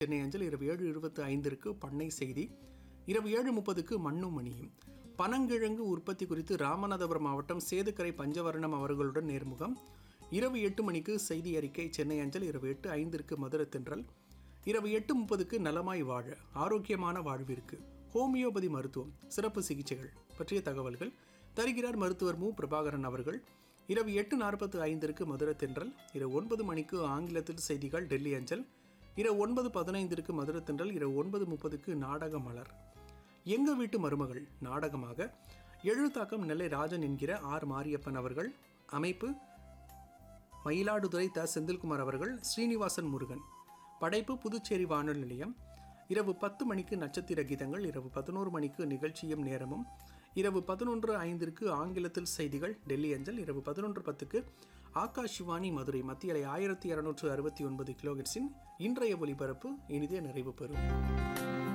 சென்னை அஞ்சல் இரவு ஏழு இருபத்தி ஐந்திற்கு பண்ணை செய்தி இரவு ஏழு முப்பதுக்கு மண்ணும் மணியும் பனங்கிழங்கு உற்பத்தி குறித்து ராமநாதபுரம் மாவட்டம் சேதுக்கரை பஞ்சவர்ணம் அவர்களுடன் நேர்முகம் இரவு எட்டு மணிக்கு செய்தி அறிக்கை சென்னை அஞ்சல் இரவு எட்டு ஐந்திற்கு மதுரை தென்றல் இரவு எட்டு முப்பதுக்கு நலமாய் வாழ ஆரோக்கியமான வாழ்விற்கு ஹோமியோபதி மருத்துவம் சிறப்பு சிகிச்சைகள் பற்றிய தகவல்கள் தருகிறார் மருத்துவர் மு பிரபாகரன் அவர்கள் இரவு எட்டு நாற்பத்து ஐந்திற்கு மதுரை தென்றல் இரவு ஒன்பது மணிக்கு ஆங்கிலத்தில் செய்திகள் டெல்லி அஞ்சல் இரவு ஒன்பது பதினைந்திற்கு மதுரை தென்றல் இரவு ஒன்பது முப்பதுக்கு நாடக மலர் எங்க வீட்டு மருமகள் நாடகமாக எழுத்தாக்கம் நெல்லை ராஜன் என்கிற ஆர் மாரியப்பன் அவர்கள் அமைப்பு மயிலாடுதுறை த செந்தில்குமார் அவர்கள் ஸ்ரீனிவாசன் முருகன் படைப்பு புதுச்சேரி வானொலி நிலையம் இரவு பத்து மணிக்கு நட்சத்திர கீதங்கள் இரவு பதினோரு மணிக்கு நிகழ்ச்சியும் நேரமும் இரவு பதினொன்று ஐந்திற்கு ஆங்கிலத்தில் செய்திகள் டெல்லி அஞ்சல் இரவு பதினொன்று பத்துக்கு ஆகாஷ்வாணி மதுரை மத்திய அலை ஆயிரத்தி இரநூற்று அறுபத்தி ஒன்பது கிலோஹெட்ஸின் இன்றைய ஒலிபரப்பு இனிதே நிறைவு பெறும்